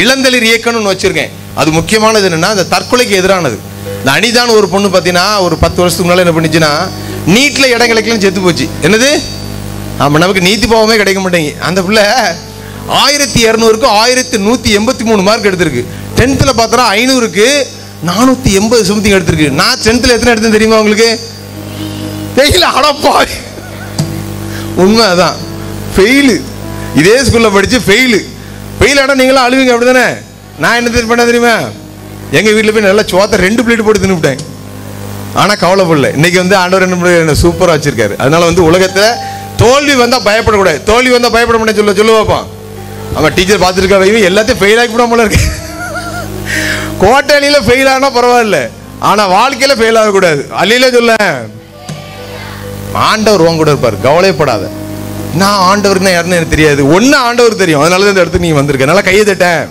இளந்தளிர் இயக்கம்னு வச்சிருக்கேன் அது முக்கியமானது என்னன்னா அந்த தற்கொலைக்கு எதிரானது இந்த அனிதான் ஒரு பொண்ணு பார்த்தீங்கன்னா ஒரு பத்து வருஷத்துக்கு முன்னால என்ன பண்ணுச்சுன்னா நீட்ல இடம் கிடைக்கலன்னு செத்து போச்சு என்னது ஆமா நமக்கு நீதி பாவமே கிடைக்க மாட்டேங்குது அந்த பிள்ளை ஆயிரத்தி இரநூறுக்கு ஆயிரத்தி நூற்றி எண்பத்தி மூணு மார்க் எடுத்திருக்கு டென்த்தில் பார்த்தா ஐநூறுக்கு நானூற்றி எண்பது சம்திங் எடுத்திருக்கு நான் டென்த்தில் எத்தனை எடுத்தேன் தெரியுமா உங்களுக்கு தெரியல அடப்பா உண்மை அதான் ஃபெயிலு இதே ஸ்கூலில் படித்து ஃபெயிலு ஃபெயில் ஆனால் நீங்களும் அழுவீங்க அப்படி தானே நான் என்ன தெரியும் பண்ண தெரியுமா எங்கள் வீட்டில் போய் நல்லா சோத்தை ரெண்டு பிளேட் போட்டு தின்னுவிட்டேன் ஆனால் கவலைப்படல இன்னைக்கு வந்து ஆண்டவர் என்ன பண்ணி என்ன சூப்பராக வச்சிருக்காரு அதனால வந்து உலகத்தில் தோல்வி வந்தால் பயப்படக்கூடாது தோல்வி வந்தால் பயப்பட மாட்டேன் சொல்ல சொல்ல பார்ப்பான் அவன் டீச்சர் பார்த்துருக்கா வைவன் எல்லாத்தையும் ஃபெயில் ஆக்கி விடாம போல இருக்கு கோட்டாளியில் ஃபெயில் ஆனால் பரவாயில்ல ஆனால் வாழ்க்கையில் ஃபெயில் ஆகக்கூடாது அல்லையில சொல்ல ஆண்டவர் உன் கூட இருப்பார் கவலைப்படாத நான் ஆண்டவர்னா யாருன்னு எனக்கு தெரியாது ஒன்னு ஆண்டவர் தெரியும் அதனால தான் இந்த இடத்துக்கு நீ வந்திருக்க நல்லா கையை தட்டேன்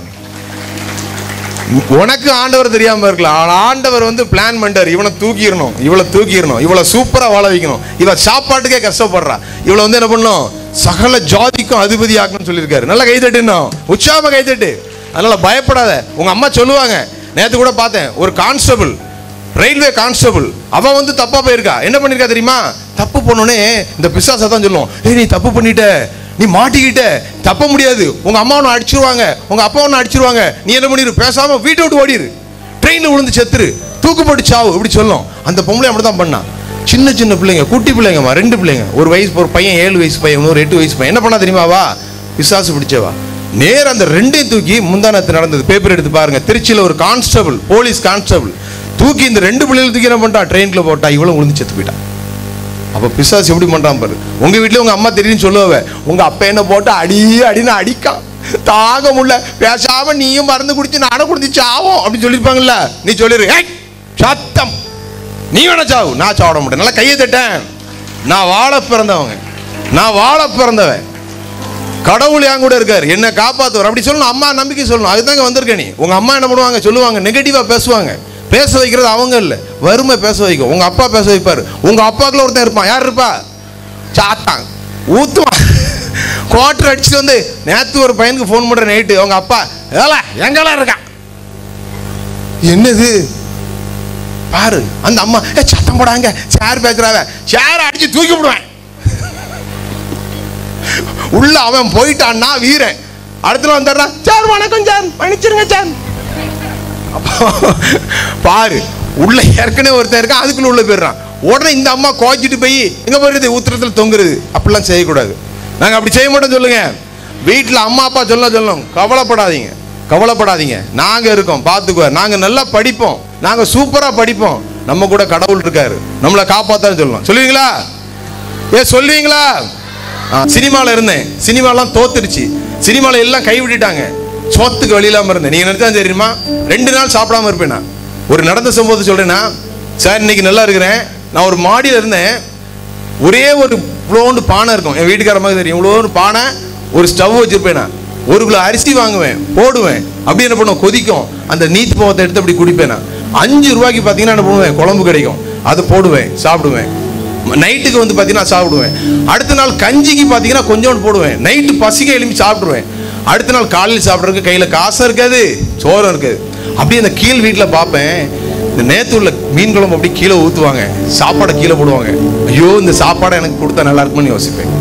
உனக்கு ஆண்டவர் தெரியாம இருக்கலாம் ஆனா ஆண்டவர் வந்து பிளான் பண்ணிட்டார் இவனை தூக்கிடணும் இவளை தூக்கிடணும் இவளை சூப்பரா வாழ வைக்கணும் இவ சாப்பாட்டுக்கே கஷ்டப்படுறா இவளை வந்து என்ன பண்ணும் சகல ஜாதிக்கும் அதிபதி ஆக்கணும்னு சொல்லியிருக்காரு நல்லா கை தட்டுணும் உற்சாகமா கை தட்டு அதனால பயப்படாத உங்க அம்மா சொல்லுவாங்க நேத்து கூட பார்த்தேன் ஒரு கான்ஸ்டபிள் ரயில்வே கான்ஸ்டபிள் அவ வந்து தப்பா போயிருக்கா என்ன பண்ணிருக்கா தெரியுமா தப்பு பண்ணோனே இந்த பிசாசை தான் சொல்லுவோம் ஏய் நீ தப்பு பண்ணிட்ட நீ மாட்டிக்கிட்ட தப்ப முடியாது உங்க அம்மா உன்னை அடிச்சிருவாங்க உங்க அப்பா உன்னை அடிச்சிருவாங்க நீ என்ன பண்ணிரு பேசாம வீட்டை விட்டு ஓடிரு ட்ரெயின்ல விழுந்து செத்துரு தூக்கு போட்டு சாவு இப்படி சொல்லும் அந்த பொம்பளை அப்படிதான் பண்ணா சின்ன சின்ன பிள்ளைங்க குட்டி பிள்ளைங்கம்மா ரெண்டு பிள்ளைங்க ஒரு வயசு ஒரு பையன் ஏழு வயசு பையன் ஒரு எட்டு வயசு பையன் என்ன பண்ணா தெரியுமாவா பிசாசு பிடிச்சவா நேர அந்த ரெண்டையும் தூக்கி முந்தானத்து நடந்தது பேப்பர் எடுத்து பாருங்க திருச்சியில ஒரு கான்ஸ்டபிள் போலீஸ் கான்ஸ்டபிள் தூக்கி இந்த ரெண்டு பிள்ளைகள் தூக்கி என்ன பண்ணிட்டா ட்ரெயின்ல போட்டா இவ்வளவு விழுந்து செத்து போயிட்டா அப்ப பிசாசு எப்படி பண்றான் பாரு உங்க வீட்லயும் உங்க அம்மா தெரியும் சொல்லுவ உங்க அப்பா என்ன போட்டு அடி அடின்னு அடிக்கான் தாங்க முடியல பேசாம நீயும் மருந்து குடிச்சு நானும் குடிச்சு சாவோம் அப்படின்னு சொல்லியிருப்பாங்கல்ல நீ சொல்லிரு "ஏய், சத்தம் நீ வேணா சாவு நான் சாப்பிட மாட்டேன் நல்லா கையை தட்டேன் நான் வாழ பிறந்தவங்க நான் வாழ பிறந்தவன் கடவுள் என் கூட இருக்காரு என்ன காப்பாத்துவார் அப்படி சொல்லணும் அம்மா நம்பிக்கை சொல்லணும் அதுதாங்க வந்திருக்க நீ உங்க அம்மா என்ன பண்ணுவாங்க சொல்லுவாங்க நெகட்டிவா பேசுவாங்க பேச வைக்கிறது அவங்க இல்ல வறுமை பேச வைக்கும் உங்க அப்பா பேச வைப்பாரு உங்க அப்பாக்குள்ள ஒருத்தன் இருப்பான் யார் இருப்பா சாத்தான் ஊத்துவான் குவார்டர் அடிச்சுட்டு வந்து நேத்து ஒரு பையனுக்கு ஃபோன் பண்ற நைட்டு அவங்க அப்பா ஏல எங்கெல்லாம் இருக்கான் என்னது பாரு அந்த அம்மா ஏ சத்தம் போடாங்க சேர் பேசுறாவ சேர் அடிச்சு தூக்கி விடுவேன் உள்ள அவன் போயிட்டான்னா வீரன் அடுத்துல வந்துடுறான் சார் வணக்கம் சார் மன்னிச்சிருங்க சார் அப்போ, பாரு உள்ள ஏற்கனவே ஒருத்தன் இருக்கான் அதுக்குள்ள உள்ள போயிடுறான் உடனே இந்த அம்மா கோச்சிட்டு போய் எங்க போயிருது உத்தரத்தில் தொங்குறது அப்படிலாம் செய்யக்கூடாது நாங்க அப்படி செய்ய மாட்டோம் சொல்லுங்க வீட்டுல அம்மா அப்பா சொல்ல சொல்லணும் கவலைப்படாதீங்க கவலைப்படாதீங்க நாங்க இருக்கோம் பார்த்துக்குவார் நாங்க நல்லா படிப்போம் நாங்க சூப்பரா படிப்போம் நம்ம கூட கடவுள் இருக்காரு நம்மளை காப்பாத்தான்னு சொல்லணும் சொல்லுவீங்களா ஏ சொல்லுவீங்களா சினிமால இருந்தேன் சினிமாலாம் தோத்துருச்சு சினிமால எல்லாம் கை விட்டுட்டாங்க சோத்துக்கு வழி இல்லாம இருந்தேன் நீங்க நினைச்சா தெரியுமா ரெண்டு நாள் சாப்பிடாம இருப்பேன் நான் ஒரு நடந்த சம்பவத்தை சொல்றேன்னா சார் இன்னைக்கு நல்லா இருக்கிறேன் நான் ஒரு மாடியில இருந்தேன் ஒரே ஒரு இவ்வளோண்டு பானை இருக்கும் என் வீட்டுக்கார மாதிரி தெரியும் இவ்வளோண்டு பானை ஒரு ஸ்டவ் வச்சிருப்பேன் நான் ஒரு கிலோ அரிசி வாங்குவேன் போடுவேன் அப்படி என்ன பண்ணுவேன் கொதிக்கும் அந்த நீத்து பவத்தை எடுத்து அப்படி குடிப்பேன் நான் அஞ்சு ரூபாய்க்கு பார்த்தீங்கன்னா என்ன பண்ணுவேன் குழம்பு கிடைக்கும் அதை போடுவேன் சாப்பிடுவேன் நைட்டுக்கு வந்து பார்த்தீங்கன்னா சாப்பிடுவேன் அடுத்த நாள் கஞ்சிக்கு பார்த்தீங்கன்னா கொஞ்சோண்டு போடுவேன் நைட்டு பசிக்க எழுப்பி சாப்பிடுவேன் அடுத்த நாள் காலையில் சாப்பிட்றதுக்கு கையில் காசும் இருக்காது சோறும் இருக்காது அப்படியே அந்த கீழ் வீட்டில் பார்ப்பேன் இந்த நேத்து உள்ள மீன் குழம்பு அப்படி கீழே ஊற்றுவாங்க சாப்பாடை கீழே போடுவாங்க ஐயோ இந்த சாப்பாடை எனக்கு கொடுத்தா நல்லா இருக்கும்னு யோசிப்பேன்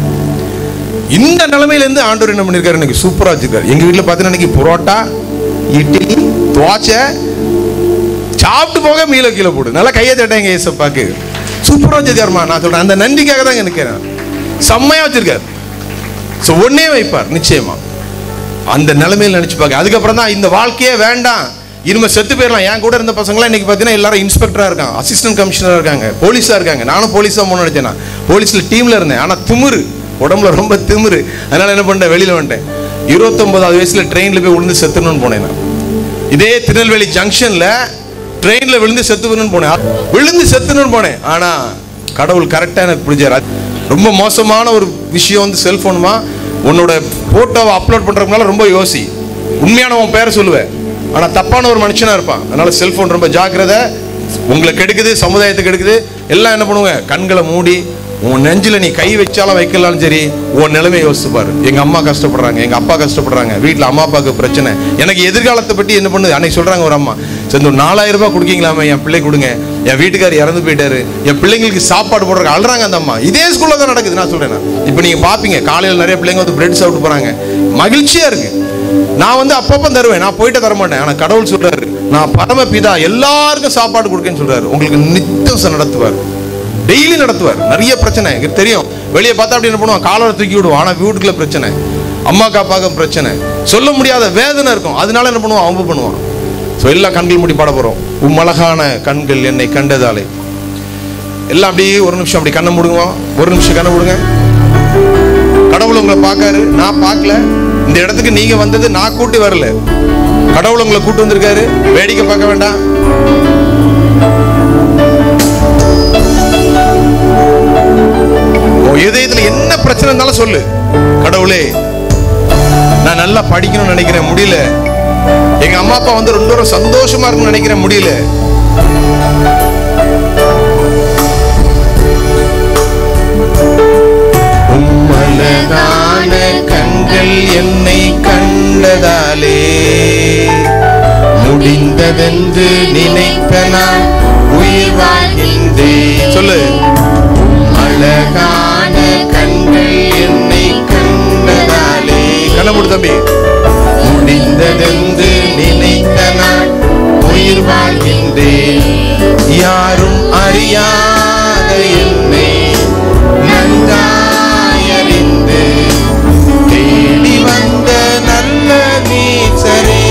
இந்த நிலைமையில இருந்து ஆண்டவர் என்ன பண்ணிருக்காரு எனக்கு சூப்பரா வச்சிருக்காரு எங்க வீட்டுல பாத்தீங்கன்னா இன்னைக்கு புரோட்டா இட்லி தோசை சாப்பிட்டு போக மீல கீழே போடு நல்லா கையை தட்டேங்க ஏசப்பாக்கு சூப்பரா வச்சிருக்காருமா நான் சொல்றேன் அந்த நன்றிக்காக தான் நினைக்கிறேன் செம்மையா வச்சிருக்காரு ஸோ ஒன்னே வைப்பார் நிச்சயமா அந்த நிலைமையில நினைச்சு பார்க்க அதுக்கப்புறம் தான் இந்த வாழ்க்கையே வேண்டாம் இனிமே செத்து போயிடலாம் என் கூட இருந்த பசங்களாம் இன்னைக்கு பார்த்தீங்கன்னா எல்லாரும் இன்ஸ்பெக்டரா இருக்காங்க அசிஸ்டன்ட் கமிஷனரா இருக்காங்க போலீஸா இருக்காங்க நானும் போலீஸா போன நினைச்சேன் போலீஸ்ல டீம்ல இருந்தேன் ஆனா திமிரு உடம்புல ரொம்ப திமிரு அதனால என்ன பண்ணிட்டேன் வெளியில வந்துட்டேன் இருபத்தொன்பதாவது வயசுல ட்ரெயின்ல போய் விழுந்து செத்துணும்னு போனேன் நான் இதே திருநெல்வேலி ஜங்ஷன்ல ட்ரெயின்ல விழுந்து செத்துணும்னு போனேன் விழுந்து செத்துணும்னு போனேன் ஆனா கடவுள் கரெக்டா எனக்கு பிடிச்சாரு ரொம்ப மோசமான ஒரு விஷயம் வந்து செல்போனுமா உன்னோட போட்டோவை அப்லோட் பண்றதுனால ரொம்ப யோசி உண்மையான உன் பேரை சொல்லுவேன் ஆனா தப்பான ஒரு மனுஷனா இருப்பான் அதனால செல்போன் ரொம்ப ஜாக்கிரதை உங்களை கெடுக்குது சமுதாயத்தை கெடுக்குது எல்லாம் என்ன பண்ணுவாங்க கண்களை மூடி உன் நெஞ்சில நீ கை வச்சாலும் வைக்கலாலும் சரி உன் நிலைமை யோசிச்சு பாரு எங்க அம்மா கஷ்டப்படுறாங்க எங்க அப்பா கஷ்டப்படுறாங்க வீட்ல அம்மா அப்பாவுக்கு பிரச்சனை எனக்கு எதிர்காலத்தை பற்றி என்ன பண்ணுது அன்னைக்கு சொல்றாங்க ஒரு அம்மா சரி இந்த நாலாயிரம் ரூபாய் கொடுக்கீங்களாமே என் பிள்ளை கொடுங்க என் வீட்டுக்காரர் இறந்து போயிட்டாரு என் பிள்ளைங்களுக்கு சாப்பாடு போடுறாங்க அழுறாங்க அந்த அம்மா இதே ஸ்கூல்ல தான் நடக்குது நான் சொல்றேன் நான். இப்போ நீங்க பாப்பீங்க காலையில் நிறைய பிள்ளைங்க வந்து பிரெட் சாப்பிட்டு போறாங்க மகிழ்ச்சியா இருக்கு நான் வந்து அப்பப்போ தருவேன் நான் போயிட்டு தர மாட்டேன் ஆனா கடவுள் சொல்றாரு நான் பரமபிதா எல்லாருக்கும் சாப்பாடு கொடுக்கேன்னு சொல்றாரு உங்களுக்கு நித்தம் நடத்துவார் டெய்லி நடத்துவார் நிறைய பிரச்சனை எனக்கு தெரியும் வெளியே பார்த்தா அப்படி என்ன பண்ணுவான் காலரை தூக்கி விடுவான் ஆனா வீட்டுக்குள்ள பிரச்சனை அம்மா அப்பாவுக்கு பிரச்சனை சொல்ல முடியாத வேதனை இருக்கும் அதனால என்ன பண்ணுவான் அவங்க பண்ணுவான் ஸோ எல்லாம் கண்கள் மூடி பாட போறோம் உம் அழகான கண்கள் என்னை கண்டதாலே எல்லாம் அப்படியே ஒரு நிமிஷம் அப்படி கண்ணை மூடுங்க ஒரு நிமிஷம் கண்ணை மூடுங்க கடவுள் உங்களை பார்க்காரு நான் பார்க்கல இந்த இடத்துக்கு நீங்க வந்தது நான் கூட்டி வரல கடவுள் உங்களை கூட்டு வந்திருக்காரு வேடிக்கை பார்க்க வேண்டாம் உன் இதயத்துல என்ன பிரச்சனை இருந்தாலும் சொல்லு கடவுளே நான் நல்லா படிக்கணும்னு நினைக்கிறேன் முடியல எங்க அம்மா அப்பா வந்து ரொம்ப ரொம்ப சந்தோஷமா இருக்கும்னு நினைக்கிறேன் முடியல உம்மழகான கண்கள் என்னை கண்டதாலே முடிந்ததென்று நினைத்த நான் உயிர் வாழ்கின்றேன் சொல்லு அழகான கண்கள் என்னை கண்டதாலே கண்ண தம்பி முடிந்ததென்று நினைத்த நான் உயிர் வாழ்கின்றேன் யாரும் அறியாத என்னை நன்றாயறிந்து தேடி வந்த நல்ல நீச்சரே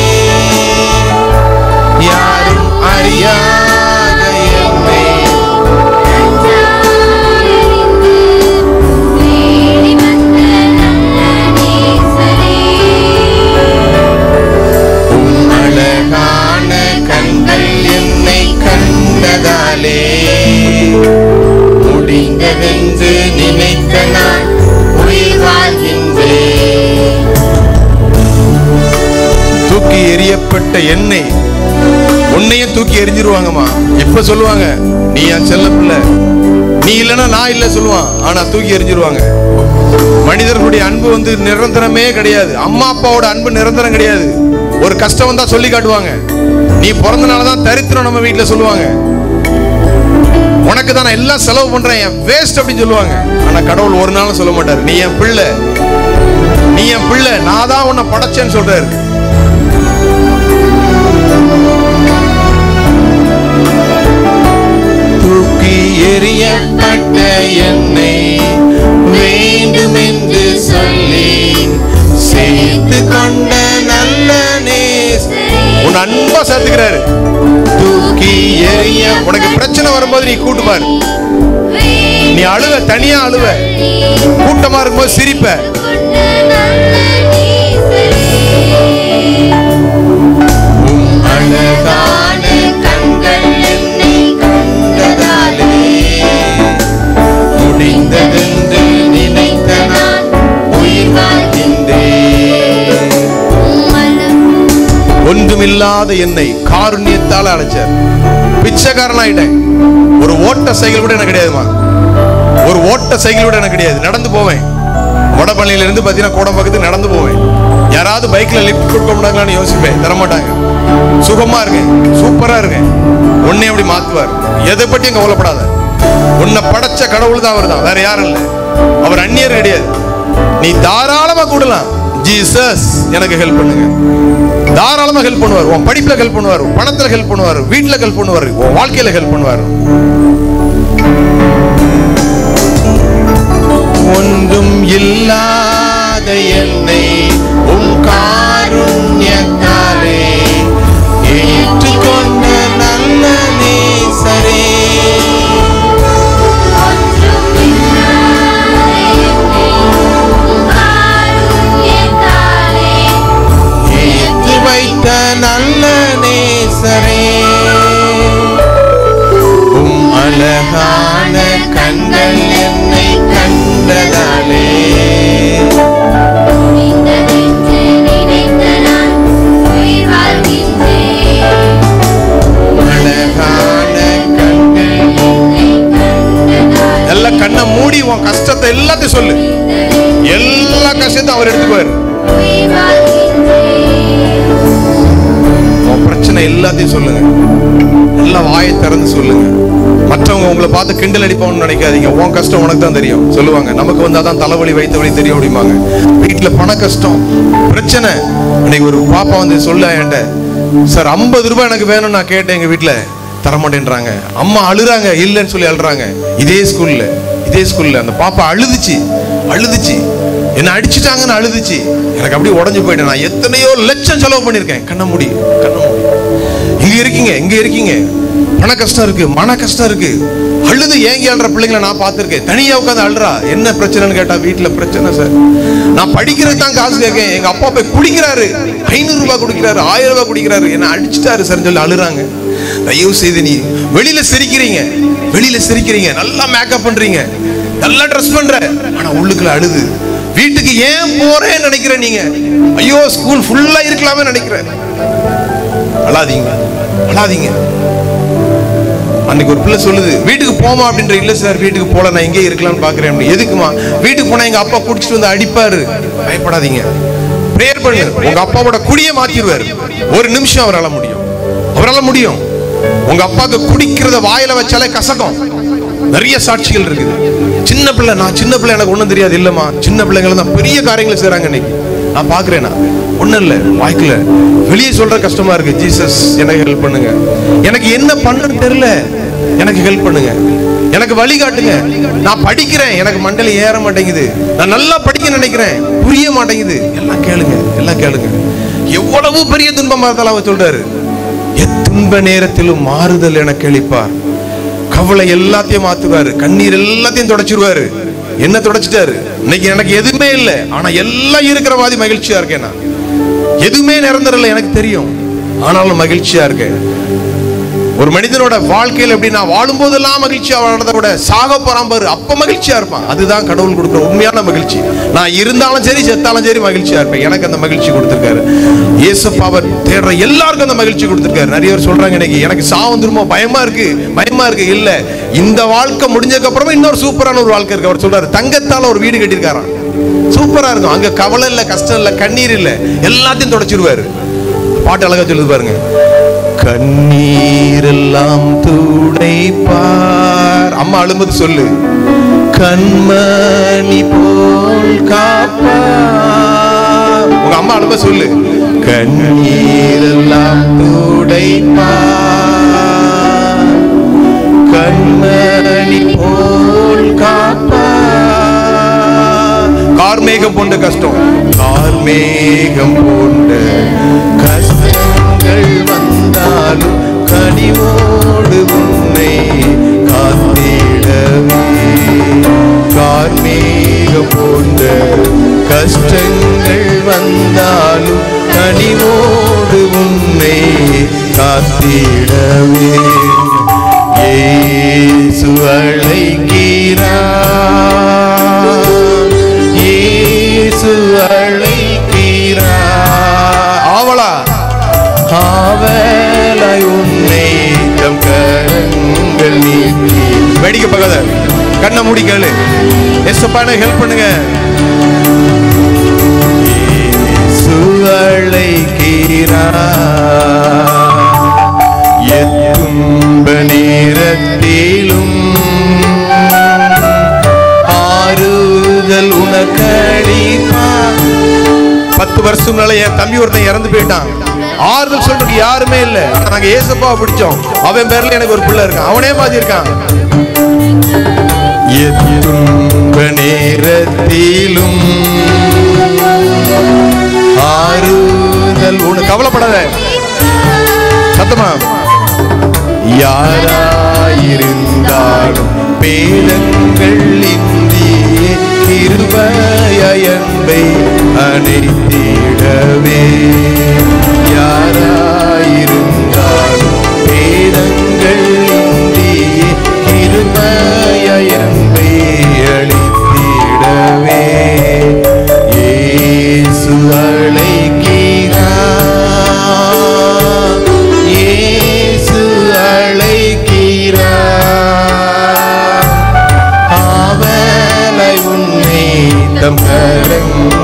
யாரும் அறியாத என்னை அழகான கண்கள் என்னை கண்டதாலே முடிந்ததென்று நினைத்த நான் உயிர் வாழ்கின்றேன் தூக்கி எறியப்பட்ட எண்ணெய் உன்னையும் தூக்கி எரிஞ்சிருவாங்கம்மா இப்ப சொல்லுவாங்க நீ என் செல்ல பிள்ளை நீ இல்லைன்னா நான் இல்லை சொல்லுவான் ஆனா தூக்கி எரிஞ்சிருவாங்க மனிதர்களுடைய அன்பு வந்து நிரந்தரமே கிடையாது அம்மா அப்பாவோட அன்பு நிரந்தரம் கிடையாது ஒரு கஷ்டம் வந்தா சொல்லி காட்டுவாங்க நீ பிறந்தனால தான் தரித்திரம் நம்ம வீட்டுல சொல்லுவாங்க உனக்கு தான் நான் எல்லாம் செலவு பண்றேன் என் வேஸ்ட் அப்படின்னு சொல்லுவாங்க ஆனா கடவுள் ஒரு நாளும் சொல்ல மாட்டாரு நீ என் பிள்ளை நீ என் பிள்ளை நான் தான் உன்னை படைச்சேன்னு சொல்றாரு தூக்கி எறியப்பட்ட என்னை வேண்டுமென்று சொல்லி சேர்த்து கொண்ட நல்ல நேஸ் உன் அன்பா சேர்த்துக்கிறாரு தூக்கி எறிய உனக்கு பிரச்சனை வரும்போது நீ கூட்டு பாரு நீ அழுவ தனியா அழுவ கூட்டமா இருக்கும்போது சிரிப்ப உம் அழகான கண்கள் என்னை கண்டதாலே முடிந்ததென்று நினைத்த நான் உயிர் வாழ்கின்றேன் ஒன்றுமில்லாத என்னை காருண்யத்தால அழைச்சார் பிச்சைக்காரன் ஆயிட்டேன் ஒரு ஓட்ட சைக்கிள் கூட எனக்கு கிடையாதுமா ஒரு ஓட்ட சைக்கிள் கூட எனக்கு கிடையாது நடந்து போவேன் வடபழனியில இருந்து பாத்தீங்கன்னா கோடம் பக்கத்துக்கு நடந்து போவேன் யாராவது பைக்ல லிஃப்ட் கொடுக்க மாட்டாங்களான்னு யோசிப்பேன் தர மாட்டாங்க சுகமா இருக்கேன் சூப்பரா இருக்கேன் உன்னை அப்படி மாத்துவார் எதை பற்றியும் கவலைப்படாத உன்னை படைச்ச கடவுள் தான் அவர் தான் வேற யாரும் இல்லை அவர் அந்நியர் கிடையாது நீ தாராளமா கூடலாம் ஜீசஸ் எனக்கு ஹெல்ப் பண்ணுங்க தாராளமா ஹெல்ப் பண்ணுவார் உன் படிப்புல ஹெல்ப் பண்ணுவார் உன் பணத்துல ஹெல்ப் பண்ணுவார் வீட்டுல ஹெல்ப் பண்ணுவார் உன் வாழ்க்கையில ஹெல்ப் பண்ணுவார் ஒன்றும் இல்லாத என்னை உன் காருண்யத்தாலே ஏற்றுக்கொண்ட நல்ல நேசரே ஏற்றி வைத்த நல்ல நேசரே உம் அழகான கண்கள் என்னை கண்டதாலே அழகான கண்கள் நல்ல கண்ணை மூடி சொல்லு எல்லா கஷ்டத்தையும் அவர் எடுத்துக்குவார் உன் பிரச்சனை எல்லாத்தையும் சொல்லுங்க நல்லா வாயை திறந்து சொல்லுங்க மற்றவங்க உங்களை பார்த்து கிண்டல் அடிப்போம்னு நினைக்காதீங்க உன் கஷ்டம் உனக்கு தான் தெரியும் சொல்லுவாங்க நமக்கு வந்தாதான் தலைவலி வைத்த வழி தெரியும் அப்படிம்பாங்க வீட்டுல பண கஷ்டம் பிரச்சனை அன்னைக்கு ஒரு பாப்பா வந்து சொல்ல என்கிட்ட சார் ஐம்பது ரூபாய் எனக்கு வேணும்னு நான் கேட்டேன் எங்க வீட்டுல தரமாட்டேன்றாங்க அம்மா அழுறாங்க இல்லைன்னு சொல்லி அழுறாங்க இதே ஸ்கூல்ல இதே ஸ்கூல்ல அந்த பாப்பா அழுதுச்சு அழுதுச்சு என்ன அடிச்சுட்டாங்கன்னு அழுதுச்சு எனக்கு அப்படியே உடஞ்சு போயிட்டேன் நான் எத்தனையோ லட்சம் செலவு பண்ணிருக்கேன் கண்ண முடி கண்ண முடி இங்க இருக்கீங்க இங்க இருக்கீங்க பண கஷ்டம் இருக்கு மன கஷ்டம் இருக்கு அழுது ஏங்கி அழுற பிள்ளைங்களை நான் பார்த்திருக்கேன் தனியா உட்காந்து அழுறா என்ன பிரச்சனைன்னு கேட்டா வீட்டுல பிரச்சனை சார் நான் படிக்கிறது தான் காசு கேட்கேன் எங்க அப்பா போய் குடிக்கிறாரு ஐநூறு ரூபாய் குடிக்கிறாரு ஆயிரம் ரூபாய் குடிக்கிறாரு என்ன அடிச்சுட்டாரு சார் சொல்லி அழுறாங்க தயவு செய்து நீ வெளியில சிரிக்கிறீங்க வெளியில சிரிக்கிறீங்க நல்லா மேக்கப் பண்றீங்க நல்லா ட்ரெஸ் பண்ற ஆனா உள்ளுக்குள்ள அழுது வீட்டுக்கு ஏன் போறேன்னு நினைக்கிற நீங்க ஐயோ ஸ்கூல் ஃபுல்லா இருக்கலாமே நினைக்கிறேன் அழாதீங்க அழாதீங்க அன்னைக்கு ஒரு பிள்ளை சொல்லுது வீட்டுக்கு போமா அப்படின்ற இல்ல சார் வீட்டுக்கு போல நான் எங்கே இருக்கலாம்னு பாக்குறேன் அப்படி. எதுக்குமா வீட்டுக்கு போனா எங்க அப்பா குடிச்சிட்டு வந்து அடிப்பாரு பயப்படாதீங்க பிரேயர் பண்ணு உங்க அப்பாவோட குடியை மாத்திடுவாரு ஒரு நிமிஷம் அவரால முடியும் அவரால முடியும் உங்க அப்பாவுக்கு குடிக்கிறத வாயில வச்சாலே கசகம் நிறைய சாட்சிகள் இருக்குது சின்ன பிள்ளை நான் சின்ன பிள்ளை எனக்கு ஒண்ணும் தெரியாது இல்லம்மா சின்ன பிள்ளைங்க தான் பெரிய காரியங்களை செய்றாங்க இன்னைக்கு நான் பாக்குறேனா ஒண்ணும் இல்ல வாய்க்கல வெளியே சொல்ற கஷ்டமா இருக்கு ஜீசஸ் எனக்கு ஹெல்ப் பண்ணுங்க எனக்கு என்ன பண்ணுன்னு தெரியல எனக்கு ஹெல்ப் பண்ணுங்க எனக்கு வழி காட்டுங்க நான் படிக்கிறேன் எனக்கு மண்டல ஏற மாட்டேங்குது நான் நல்லா படிக்க நினைக்கிறேன் புரிய மாட்டேங்குது எல்லாம் கேளுங்க எல்லாம் கேளுங்க எவ்வளவு பெரிய துன்பமா இருந்தாலும் அவர் சொல்றாரு எத்துன்ப நேரத்திலும் மாறுதல் என கேளிப்பார் கவலை எல்லாத்தையும் மாத்துவாரு கண்ணீர் எல்லாத்தையும் தொடச்சிருவாரு என்ன தொடச்சிட்டாரு இன்னைக்கு எனக்கு எதுவுமே இல்லை ஆனா எல்லாம் இருக்கிற மாதிரி மகிழ்ச்சியா இருக்கேன் நான் எதுவுமே நிரந்தரம் எனக்கு தெரியும் ஆனாலும் மகிழ்ச்சியா இருக்கேன் ஒரு மனிதனோட வாழ்க்கையில எப்படி நான் வாழும் போதெல்லாம் மகிழ்ச்சியா வாழ்றதை விட சாக போறான் பாரு அப்ப மகிழ்ச்சியா இருப்பான் அதுதான் கடவுள் கொடுக்குற உண்மையான மகிழ்ச்சி நான் இருந்தாலும் சரி செத்தாலும் சரி மகிழ்ச்சியா இருப்பேன் எனக்கு அந்த மகிழ்ச்சி கொடுத்திருக்காரு இயேசப்பாவை தேடுற எல்லாருக்கும் அந்த மகிழ்ச்சி கொடுத்திருக்காரு நிறைய பேர் சொல்றாங்க இன்னைக்கு எனக்கு சாவு திரும்ப பயமா இருக்கு பயமா இருக்கு இல்ல இந்த வாழ்க்கை முடிஞ்சதுக்கு அப்புறமா இன்னொரு சூப்பரான ஒரு வாழ்க்கை இருக்கு அவர் சொல்றாரு தங்கத்தால ஒரு வீடு கட்டியிருக்காராம் சூப்பரா இருக்கும் அங்க கவலை இல்ல கஷ்டம் இல்ல கண்ணீர் இல்ல எல்லாத்தையும் தொடச்சிருவாரு பாட்டு அழகா சொல்லுது பாருங்க கண்ணீரெல்லாம் துடைப்பார் அம்மா அழும்போது சொல்லு கண்மணி போல் காப்பா உங்க அம்மா அழும்ப சொல்லு கண்ணீரெல்லாம் துடைப்பார் கண்மணி போல் காப்பா கார்மேகம் போன்ற கஷ்டம் கார்மேகம் போன்ற கஷ்டங்கள் வந்தாலும் கனிவோடு உன்னை காத்திடவே கார்மேகம் போன்ற கஷ்டங்கள் வந்தாலும் கனிவோடு உன்னை காத்திடவே இயேசு அழைக்கிறார் இயேசு அழைக்கிறார் ஆவலா ஆவலாய் உன்னை தம் கரங்கள் நீட்டி வேடிக்கை பார்க்காத கண்ணை மூடி கேளு எஸ்அப்பான ஹெல்ப் பண்ணுங்க இயேசு அழைக்கிறார் எத்துன்ப நேரத்திலும் ஆறுதல் உனக்கடிப்பார் பத்து வருஷம் முன்னால என் தம்பி ஒருத்தன் இறந்து போயிட்டான் ஆறுதல் சொல்றதுக்கு யாருமே இல்ல ஆனா நாங்க ஏசப்பாவை பிடிச்சோம் அவன் பேர்ல எனக்கு ஒரு பிள்ளை இருக்கான் அவனே மாதிரி இருக்கான் எத்துன்ப நேரத்திலும் ஆறுதல் உன கவலைப்படாத சத்தமா யாராயிருந்தாலும் பேதங்கள் இந்தியே கிருபைய அன்பை அணைத்திடவே யாராயிருந்தாலும் பேதங்கள் இந்தியே கிருபைய அன்பை அளித்திடவே இயேசு அழைக்கிறார் இயேசு அழைக்கிறார் உள்ளம் கலங்க